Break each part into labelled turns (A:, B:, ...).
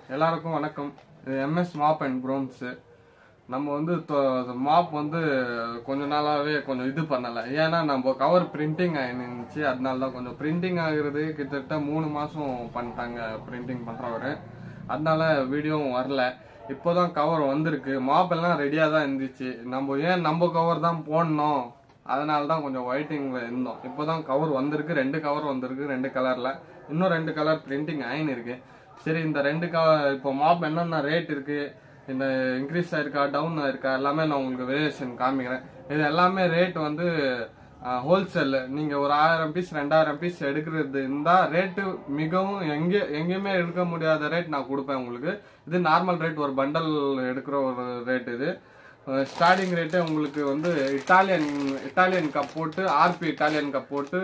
A: எல்லாருக்கும் வணக்கம் இது எம்எஸ் மாப் அண்ட் ப்ரோம்ஸு நம்ம வந்து மாப் வந்து கொஞ்ச நாளாவே கொஞ்சம் இது பண்ணல ஏன்னா நம்ம கவர் பிரிண்டிங் ஆயிருந்துச்சு அதனால தான் கொஞ்சம் பிரிண்டிங் ஆகுறது கிட்டத்தட்ட மூணு மாசம் பண்ணிட்டாங்க பிரிண்டிங் பண்றவரு அதனால வீடியோவும் வரல இப்போதான் கவர் வந்திருக்கு மாப் எல்லாம் ரெடியா தான் இருந்துச்சு நம்ம ஏன் நம்ம கவர் தான் போடணும் அதனால தான் கொஞ்சம் ஒயிட்டிங்ல இருந்தோம் இப்போதான் கவர் வந்திருக்கு ரெண்டு கவர் வந்திருக்கு ரெண்டு கலர்ல இன்னும் ரெண்டு கலர் பிரிண்டிங் ஆயின் இருக்கு சரி இந்த ரெண்டு கவர் இப்போ மாப் என்னென்ன ரேட் இருக்கு இந்த இன்க்ரீஸ் ஆயிருக்கா டவுன் ஆயிருக்கா எல்லாமே நான் உங்களுக்கு வேரியேஷன் காமிக்கிறேன் இது எல்லாமே ரேட் வந்து ஹோல்சேல் நீங்க ஒரு ஆயிரம் பீஸ் ரெண்டாயிரம் பீஸ் எடுக்கிறது இருந்தா ரேட்டு மிகவும் எங்கே எங்கேயுமே எடுக்க முடியாத ரேட் நான் கொடுப்பேன் உங்களுக்கு இது நார்மல் ரேட் ஒரு பண்டல் எடுக்கிற ஒரு ரேட் இது ஸ்டார்டிங் ரேட்டே உங்களுக்கு வந்து இட்டாலியன் இட்டாலியன் கப் போட்டு ஆர்பி இட்டாலியன் கப் போட்டு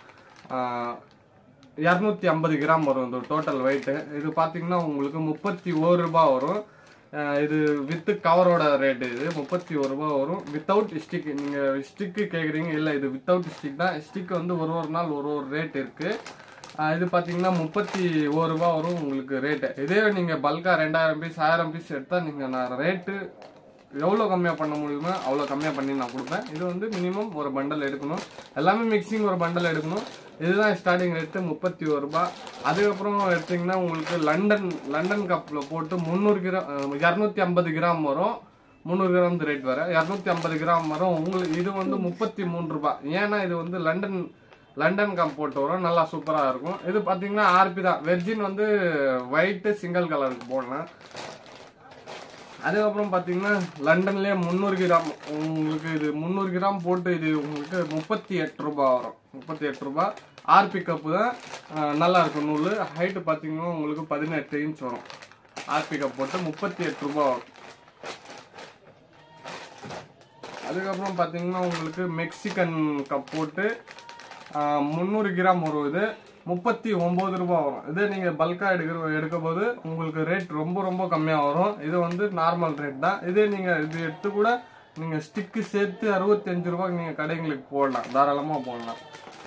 A: இரநூத்தி ஐம்பது கிராம் வரும் இந்த டோட்டல் வெயிட்டு இது பார்த்தீங்கன்னா உங்களுக்கு முப்பத்தி ஒரு ரூபாய் வரும் அஹ் இது வித்து கவரோட ரேட் இது முப்பத்தி ஒரு ரூபாய் வரும் வித்தவுட் ஸ்டிக் நீங்க ஸ்டிக்கு கேக்குறீங்க இல்ல இது வித்தவுட் ஸ்டிக் தான் ஸ்டிக் வந்து ஒரு ஒரு நாள் ஒரு ஒரு ரேட் இருக்கு அஹ் இது பாத்தீங்கன்னா முப்பத்தி ஒரு ரூபாய் வரும் உங்களுக்கு ரேட்டு இதே நீங்க பல்கா ரெண்டாயிரம் பீஸ் ஆயிரம் பீஸ் எடுத்தா நீங்க நான் ரேட்டு எவ்வளோ கம்மியாக பண்ண முடியுமோ அவ்வளோ கம்மியாக பண்ணி நான் கொடுப்பேன் இது வந்து மினிமம் ஒரு பண்டல் எடுக்கணும் எல்லாமே மிக்சிங் ஒரு பண்டல் எடுக்கணும் இதுதான் ஸ்டார்டிங் ரேட்டு முப்பத்தி ஒரு ரூபாய் அதுக்கப்புறம் எடுத்தீங்கன்னா உங்களுக்கு லண்டன் லண்டன் கப்பில் போட்டு முந்நூறு கிராம் இரநூத்தி ஐம்பது கிராம் வரும் முந்நூறு கிராம் ரேட் வர இரநூத்தி ஐம்பது கிராம் வரும் உங்களுக்கு இது வந்து முப்பத்தி மூணு ரூபாய் ஏன்னா இது வந்து லண்டன் லண்டன் கப் போட்டு வரும் நல்லா சூப்பராக இருக்கும் இது பார்த்தீங்கன்னா ஆர்பி தான் வெர்ஜின் வந்து ஒயிட்டு சிங்கிள் கலருக்கு போடலாம் அதுக்கப்புறம் பார்த்தீங்கன்னா லண்டன்லேயே முந்நூறு கிராம் உங்களுக்கு இது முந்நூறு கிராம் போட்டு இது உங்களுக்கு முப்பத்தி எட்டு ரூபாய் வரும் முப்பத்தி எட்டு ரூபாய் ஆர்பி கப்பு தான் அஹ், நல்லா இருக்கும் நூல் ஹைட்டு பார்த்தீங்கன்னா உங்களுக்கு பதினெட்டு இன்ச் வரும் ஆர்பி கப் போட்டு முப்பத்தி எட்டு ரூபாய் வரும் அதுக்கப்புறம் பார்த்தீங்கன்னா உங்களுக்கு மெக்சிகன் கப் போட்டு முந்நூறு கிராம் வரும் இது முப்பத்தி ஒம்பது ரூபாய் வரும் இதே நீங்கள் பல்காக எடுக்கிற எடுக்கும் போது உங்களுக்கு ரேட் ரொம்ப ரொம்ப கம்மியாக வரும் இது வந்து நார்மல் ரேட் தான் இதே நீங்கள் இது எடுத்து கூட நீங்கள் ஸ்டிக்கு சேர்த்து அறுபத்தஞ்சு ரூபாய்க்கு நீங்கள் கடைங்களுக்கு போடலாம் தாராளமாக போடலாம்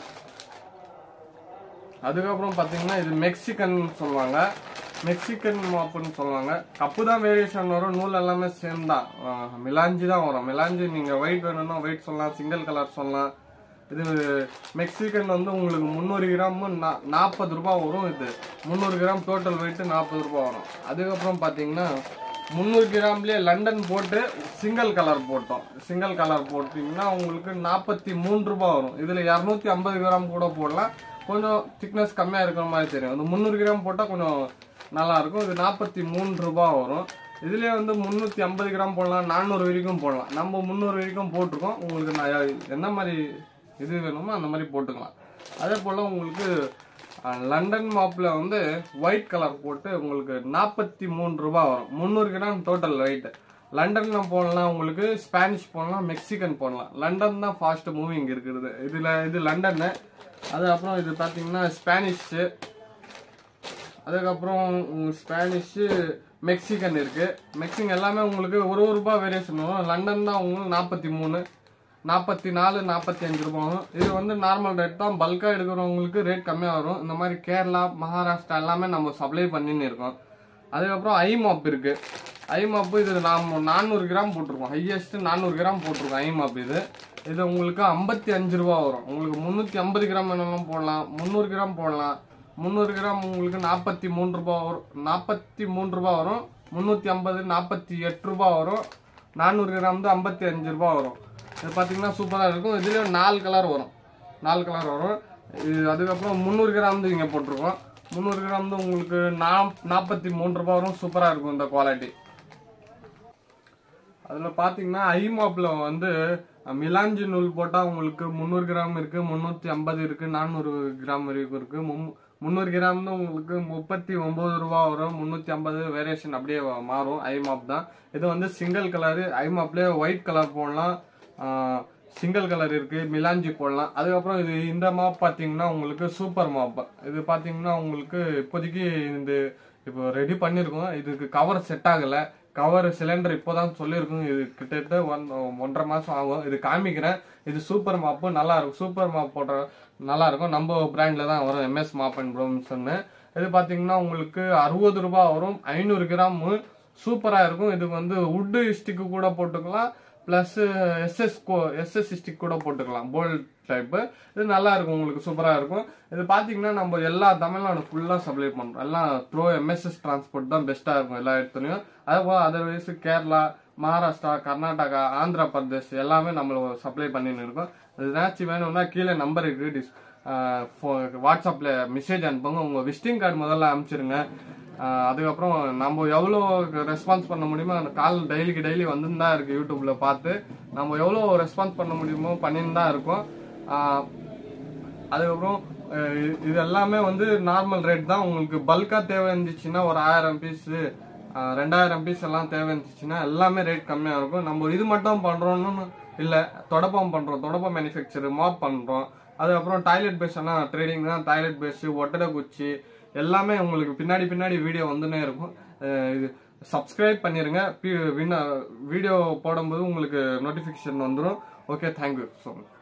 A: அதுக்கப்புறம் பார்த்தீங்கன்னா இது மெக்சிகன் சொல்லுவாங்க மெக்சிகன் மாப்புன்னு சொல்லுவாங்க கப்பு தான் வேரியேஷன் வரும் நூல் எல்லாமே சேம் தான் ஆஹ் மிலாஞ்சி தான் வரும் மிலாஞ்சி நீங்கள் ஒயிட் வேணும்னா ஒயிட் சொல்லலாம் சிங்கிள் கலர் சொல்லலாம் இது மெக்சிகன் வந்து உங்களுக்கு முந்நூறு கிராம் நாற்பது ரூபாய் வரும் இது முந்நூறு கிராம் டோட்டல் வெயிட் நாற்பது ரூபாய் வரும் அதுக்கப்புறம் பார்த்தீங்கன்னா முந்நூறு கிராம்லேயே லண்டன் போட்டு சிங்கிள் கலர் போட்டோம் சிங்கிள் கலர் போட்டிங்கன்னா உங்களுக்கு நாற்பத்தி மூணு ரூபாய் வரும் இதில் இரநூத்தி ஐம்பது கிராம் கூட போடலாம் கொஞ்சம் திக்னஸ் கம்மியாக இருக்கிற மாதிரி தெரியும் அந்த முந்நூறு கிராம் போட்டால் கொஞ்சம் நல்லா இருக்கும் இது நாற்பத்தி மூணு ரூபாய் வரும் இதுலேயே வந்து முந்நூற்றி ஐம்பது கிராம் போடலாம் நானூறு வரைக்கும் போடலாம் நம்ம முந்நூறு வரைக்கும் போட்டிருக்கோம் உங்களுக்கு நான் என்ன மாதிரி இது வேணுமோ அந்த மாதிரி போட்டுக்கலாம் அதே போல் உங்களுக்கு அஹ், லண்டன் மாப்பில் வந்து ஒயிட் கலர் போட்டு உங்களுக்கு நாற்பத்தி மூணு ரூபாய் வரும் முந்நூறு கிராம் டோட்டல் வெயிட் லண்டன்ல போடலாம் உங்களுக்கு ஸ்பானிஷ் போடலாம் மெக்சிகன் போடலாம் லண்டன் தான் ஃபாஸ்ட் மூவிங் இருக்கிறது இதில் இது லண்டன்னு அது அப்புறம் இது பார்த்தீங்கன்னா ஸ்பானிஷு அதுக்கப்புறம் உங்க ஸ்பானிஷு மெக்சிகன் இருக்கு மெக்சிகன் எல்லாமே உங்களுக்கு ஒரு ஒரு ரூபாய் வேரியேஷன் வரும் லண்டன் தான் உங்களுக்கு நாற்பத்தி மூணு நாற்பத்தி நாலு நாற்பத்தி அஞ்சு ரூபாய் வரும் இது வந்து நார்மல் ரேட் தான் பல்காக எடுக்கிறவங்களுக்கு ரேட் கம்மியாக வரும் இந்த மாதிரி கேரளா மகாராஷ்டிரா எல்லாமே நம்ம சப்ளை பண்ணின்னு இருக்கோம் அதுக்கப்புறம் ஐ மாப் இருக்கு ஐ மாப்பு இது நாம் நானூறு கிராம் போட்டிருக்கோம் ஹையஸ்ட் நானூறு கிராம் போட்டிருக்கோம் ஐ மாப் இது இது உங்களுக்கு ஐம்பத்தி அஞ்சு ரூபா வரும் உங்களுக்கு முந்நூற்றி ஐம்பது கிராம் வேணாலும் போடலாம் முந்நூறு கிராம் போடலாம் முந்நூறு கிராம் உங்களுக்கு நாற்பத்தி மூணு ரூபா வரும் நாற்பத்தி மூணு ரூபா வரும் முந்நூற்றி ஐம்பது நாற்பத்தி எட்டு ரூபா வரும் நானூறு கிராம் வந்து ஐம்பத்தி அஞ்சு ரூபா வரும் இது பார்த்தீங்கன்னா சூப்பராக இருக்கும் இதுலேயும் நாலு கலர் வரும் நாலு கலர் வரும் இது அதுக்கப்புறம் முந்நூறு கிராம் வந்து இங்கே போட்டிருக்கோம் முந்நூறு கிராம் வந்து உங்களுக்கு நா நாற்பத்தி மூணு ரூபா வரும் சூப்பராக இருக்கும் இந்த குவாலிட்டி அதில் பார்த்தீங்கன்னா ஐமாப்பில் வந்து மிலாஞ்சி நூல் போட்டால் உங்களுக்கு முந்நூறு கிராம் இருக்குது முந்நூற்றி ஐம்பது இருக்குது நானூறு கிராம் வரைக்கும் இருக்குது மும் முந்நூறு கிராம்னு உங்களுக்கு முப்பத்தி ஒம்பது ரூபா வரும் முந்நூற்றி ஐம்பது வேரியேஷன் அப்படியே வ- மாறும் ஐமாப் தான் இது வந்து சிங்கிள் கலரு ஐமாப்லேயே ஒயிட் கலர் போடலாம் சிங்கிள் கலர் இருக்குது மிலாஞ்சி போடலாம் அதுக்கப்புறம் இது இந்த மாப் பார்த்தீங்கன்னா உங்களுக்கு சூப்பர் மாப் இது பார்த்தீங்கன்னா உங்களுக்கு இப்போதைக்கு இந்த இப்போ ரெடி பண்ணியிருக்கோம் இதுக்கு கவர் செட் ஆகலை கவர் சிலிண்டர் இப்போதான் சொல்லியிருக்கோம் இது கிட்டத்தட்ட ஒன் ஒன்றரை மாசம் ஆகும் இது காமிக்கிறேன் இது சூப்பர் மாப்பு நல்லா இருக்கும் சூப்பர் மாப் போடுற நல்லா இருக்கும் நம்ம பிராண்ட்ல தான் வரும் எம்எஸ் மாப் அண்ட் ப்ரோம்ஸ்னு இது பாத்தீங்கன்னா உங்களுக்கு அறுபது ரூபாய் வரும் ஐநூறு கிராம் சூப்பரா இருக்கும் இது வந்து உட்டு ஸ்டிக்கு கூட போட்டுக்கலாம் பிளஸ் எஸ்எஸ் எஸ்எஸ் ஸ்டிக் கூட போட்டுக்கலாம் போல் டைப்பு இது நல்லா இருக்கும் உங்களுக்கு சூப்பரா இருக்கும் இது பாத்தீங்கன்னா நம்ம எல்லா தமிழ்நாடு ஃபுல்லா சப்ளை பண்றோம் எல்லாம் த்ரோ எம்எஸ்எஸ் டிரான்ஸ்போர்ட் தான் பெஸ்டா இருக்கும் எல்லா இடத்துலயும் அதே போல அதர்வைஸ் கேரளா மகாராஷ்டிரா கர்நாடகா ஆந்திரா பிரதேஷ் எல்லாமே நம்மள சப்ளை பண்ணின்னு இருக்கோம் ஏதாச்சும் வேணும்னா கீழே நம்பர் இருக்கு டிஸ் வாட்ஸ்அப்ல மெசேஜ் அனுப்புங்க உங்க விசிட்டிங் கார்டு முதல்ல அனுப்பிச்சிருங்க ஆஹ் அதுக்கப்புறம் நம்ம எவ்வளோ ரெஸ்பான்ஸ் பண்ண முடியுமோ அந்த கால் டெய்லிக்கு டெய்லி வந்துன்னு தான் இருக்கு யூடியூப்ல பார்த்து நம்ம எவ்வளோ ரெஸ்பான்ஸ் பண்ண முடியுமோ பண்ணின்னு தான் இருக்கோம் ஆஹ் அதுக்கப்புறம் அஹ் இது- இது எல்லாமே வந்து நார்மல் ரேட் தான் உங்களுக்கு பல்கா தேவை இருந்துச்சுன்னா ஒரு ஆயிரம் பீஸ் ரெண்டாயிரம் பீஸ் எல்லாம் தேவை இருந்துச்சுன்னா எல்லாமே ரேட் கம்மியா இருக்கும் நம்ம இது மட்டும் பண்றோம்னு இல்ல தொடப்பம் பண்றோம் தொடப்பம் மேனுஃபேக்சர் மாப் பண்றோம் அதுக்கப்புறம் டாய்லெட் பேஸ் எல்லாம் ட்ரேடிங் தான் டாய்லெட் பேஸ் ஒட்டடை குச்சி எல்லாமே உங்களுக்கு பின்னாடி பின்னாடி வீடியோ வந்துனே இருக்கும் அஹ் இது சப்ஸ்கிரைப் பண்ணிருங்க வீடியோ போடும்போது உங்களுக்கு நோட்டிபிகேஷன் வந்துடும் ஓகே தேங்க்யூ ஸோ மச்